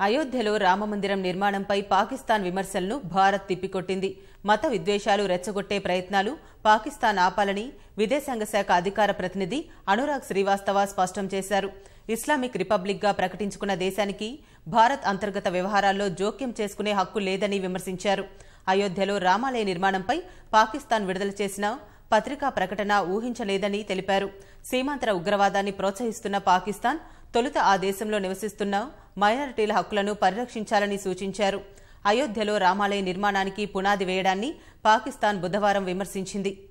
అయోధ్యలో రామమందిరం నిర్మాణంపై పాకిస్తాన్ విమర్శలను భారత్ తిప్పికొట్టింది మత విద్వేషాలు రెచ్చగొట్టే ప్రయత్నాలు పాకిస్తాన్ ఆపాలని విదేశాంగ శాఖ అధికార ప్రతినిధి అనురాగ్ శ్రీవాస్తవ స్పష్టం చేశారు ఇస్లామిక్ రిపబ్లిక్గా ప్రకటించుకున్న దేశానికి భారత్ అంతర్గత వ్యవహారాల్లో జోక్యం చేసుకునే హక్కు లేదని విమర్శించారు అయోధ్యలో రామాలయ నిర్మాణంపై పాకిస్తాన్ విడుదల చేసిన పత్రికా ప్రకటన ఊహించలేదని తెలిపారు సీమాంతర ఉగ్రవాదాన్ని ప్రోత్సహిస్తున్న పాకిస్తాన్ తొలుత ఆ దేశంలో నివసిస్తున్న మైనారిటీల హక్కులను పరిరక్షించాలని సూచించారు అయోధ్యలో రామాలయ నిర్మాణానికి పునాది వేయడాన్ని పాకిస్తాన్ బుధవారం విమర్శించింది